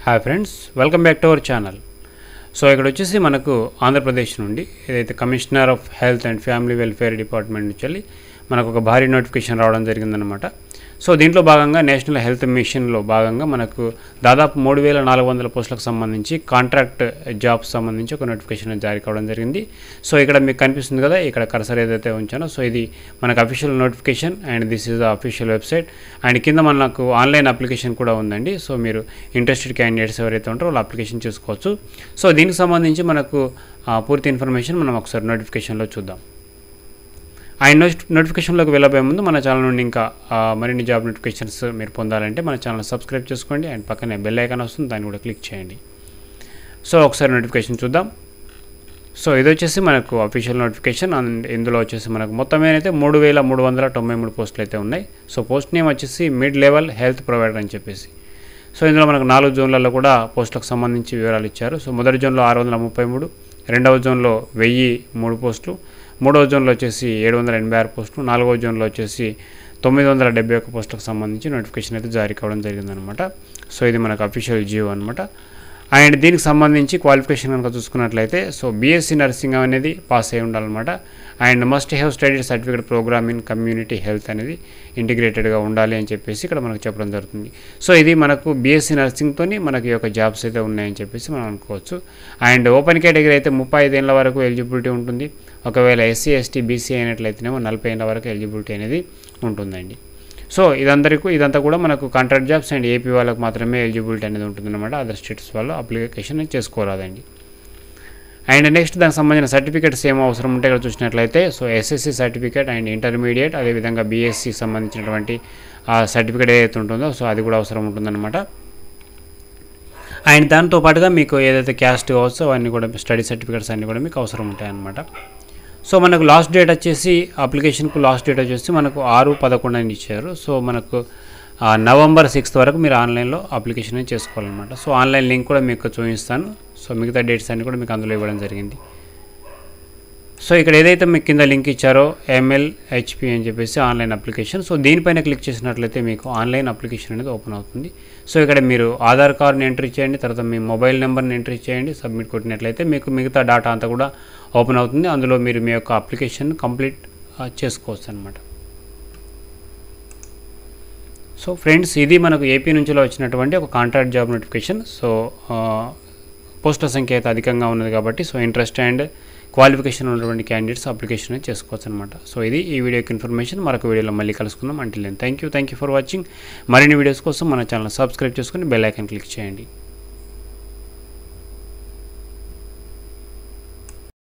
hi friends welcome back to our channel so ఇక్కడ వచ్చేసి మనకు ఆంధ్రప్రదేశ్ నుండి ఏదైతే commissioner of health and family welfare department నుంచి వెళ్ళి మనకు ఒక భారీ నోటిఫికేషన్ రావడం జరిగిందనమాట సో దీంట్లో భాగంగా నేషనల్ హెల్త్ మిషన్లో భాగంగా మనకు దాదాపు మూడు వేల నాలుగు వందల పోస్టులకు సంబంధించి కాంట్రాక్ట్ జాబ్స్ సంబంధించి ఒక నోటిఫికేషన్ జారీ కావడం జరిగింది సో ఇక్కడ మీకు కనిపిస్తుంది కదా ఇక్కడ కర్సర్ ఏదైతే ఉంచానో సో ఇది మనకు official notification and this is the official website and కింద మనకు ఆన్లైన్ అప్లికేషన్ కూడా ఉందండి సో మీరు ఇంట్రెస్టెడ్ క్యాండిడేట్స్ ఎవరైతే ఉంటారో వాళ్ళు అప్లికేషన్ చేసుకోవచ్చు సో దీనికి సంబంధించి మనకు ఆ, పూర్తి ఇన్ఫర్మేషన్ మనం ఒకసారి నోటిఫికేషన్లో చూద్దాం ఆయన నోటి నోటిఫికేషన్లోకి వెళ్ళబోయే ముందు మన ఛానల్ నుండి ఇంకా ఆ, మరిన్ని జాబ్ నోటిఫికేషన్స్ మీరు పొందాలంటే మన ఛానల్ సబ్స్క్రైబ్ చేసుకోండి అండ్ పక్కనే బెల్ ఐకాన్ వస్తుంది దాన్ని కూడా క్లిక్ చేయండి సో ఒకసారి నోటిఫికేషన్ చూద్దాం సో ఇది వచ్చేసి మనకు అఫీషియల్ నోటిఫికేషన్ అండ్ ఇందులో వచ్చేసి మనకు మొత్తం అయితే మూడు వేల మూడు వందల తొంభై మూడు పోస్టులు అయితే ఉన్నాయి సో పోస్ట్ నేమ్ వచ్చేసి మిడ్ లెవెల్ హెల్త్ ప్రొవైడర్ అని చెప్పేసి సో ఇందులో మనకు నాలుగు జోన్లలో కూడా పోస్టులకు సంబంధించి వివరాలు ఇచ్చారు సో మొదటి జోన్లో ఆరు వందల ముప్పై మూడు రెండవ జోన్లో వెయ్యి మూడు పోస్టులు మూడవ జోన్లో వచ్చేసి ఏడు వందల ఎనభై ఆరు పోస్టులు నాలుగవ జోన్లో వచ్చేసి తొమ్మిది వందల డెబ్బై ఒక్క పోస్టులకు సంబంధించి నోటిఫికేషన్ అయితే జారీ కావడం జరిగిందనమాట సో ఇది మనకు అఫీషియల్ జియో అనమాట అండ్ దీనికి సంబంధించి క్వాలిఫికేషన్ కనుక చూసుకున్నట్లయితే సో బీఎస్సీ నర్సింగ్ అనేది పాస్ అయి ఉండాలన్నమాట and must have studied certificate program in community health అనేది ఇంటిగ్రేటెడ్గా ఉండాలి అని చెప్పేసి ఇక్కడ మనకు చెప్పడం జరుగుతుంది సో ఇది మనకు బీఎస్సీ నర్సింగ్తోని మనకి ఈ యొక్క జాబ్స్ అయితే ఉన్నాయని చెప్పేసి మనం అనుకోవచ్చు అండ్ ఓపెన్ కేటగిరీ అయితే ముప్పై ఐదేళ్ల వరకు ఎలిజిబిలిటీ ఉంటుంది ఒకవేళ ఎస్సీ ఎస్టీ బీసీ అయినట్లయితేనేమో నలభై ఏళ్ళ వరకు ఎలిజిబిలిటీ అనేది ఉంటుందండి సో ఇదందరికీ ఇదంతా కూడా మనకు కాంట్రాక్ట్ జాబ్స్ అండ్ ఏపీ వాళ్ళకి మాత్రమే ఎలిజిబిలిటీ అనేది ఉంటుందన్నమాట అదర్ స్టేట్స్ వాళ్ళు అప్లికేషన్ చేసుకోరాదండి అండ్ నెక్స్ట్ దానికి సంబంధించిన సర్టిఫికేట్స్ ఏమో అవసరం ఉంటే ఇక్కడ చూసినట్లయితే so SSC certificate and intermediate అదేవిధంగా బీఎస్సీ సంబంధించినటువంటి ఆ సర్టిఫికేట్ ఏదైతే ఉంటుందో సో అది కూడా అవసరం ఉంటుందన్నమాట అండ్ దాంతో పాటుగా మీకు ఏదైతే క్యాస్ట్ కావచ్చో అవన్నీ కూడా స్టడీ సర్టిఫికేట్స్ అన్నీ కూడా మీకు అవసరం ఉంటాయన్నమాట సో మనకు లాస్ట్ డేట్ వచ్చేసి అప్లికేషన్కు లాస్ట్ డేట్ వచ్చేసి మనకు ఆరు పదకొండు అని ఇచ్చారు సో మనకు ఆ, నవంబర్ సిక్స్త్ వరకు మీరు ఆన్లైన్లో అప్లికేషన్ అనేది చేసుకోవాలన్నమాట సో ఆన్లైన్ లింక్ కూడా మీకు చూపిస్తాను సో మిగతా డేట్స్ అన్ని కూడా మీకు అందులో ఇవ్వడం జరిగింది సో ఇక్కడ ఏదైతే మీకు కింద లింక్ ఇచ్చారో ఎంఎల్ హెచ్పి అని చెప్పేసి ఆన్లైన్ అప్లికేషన్ సో దీనిపైన క్లిక్ చేసినట్లయితే మీకు ఆన్లైన్ అప్లికేషన్ అనేది ఓపెన్ అవుతుంది సో ఇక్కడ మీరు ఆధార్ కార్డ్ని ఎంట్రీ చేయండి తర్వాత మీ మొబైల్ నెంబర్ని ఎంట్రీ చేయండి సబ్మిట్ కొట్టినట్లయితే మీకు మిగతా డేటా అంతా కూడా ఓపెన్ అవుతుంది అందులో మీరు మీ యొక్క అప్లికేషన్ కంప్లీట్ ఆ, చేసుకోవచ్చు అనమాట సో ఫ్రెండ్స్ ఇది మనకు ఏపీ నుంచి వచ్చినటువంటి ఒక కాంట్రాక్ట్ జాబ్ నోటిఫికేషన్ సో ఆ, పోస్టుల సంఖ్య అయితే అధికంగా ఉన్నది కాబట్టి సో ఇంట్రెస్ట్ అండ్ క్వాలిఫికేషన్ ఉన్నటువంటి క్యాండిడేట్స్ అప్లికేషన్ అనేది చేసుకోవచ్చు అనమాట సో ఇది ఈ వీడియోకి ఇన్ఫర్మేషన్ మరొక వీడియోలో మళ్ళీ కలుసుకుందాం అంటే thank you thank you for watching మరిన్ని వీడియోస్ కోసం మన ఛానల్ సబ్స్క్రైబ్ చేసుకుని బెల్ ఐకాన్ క్లిక్ చేయండి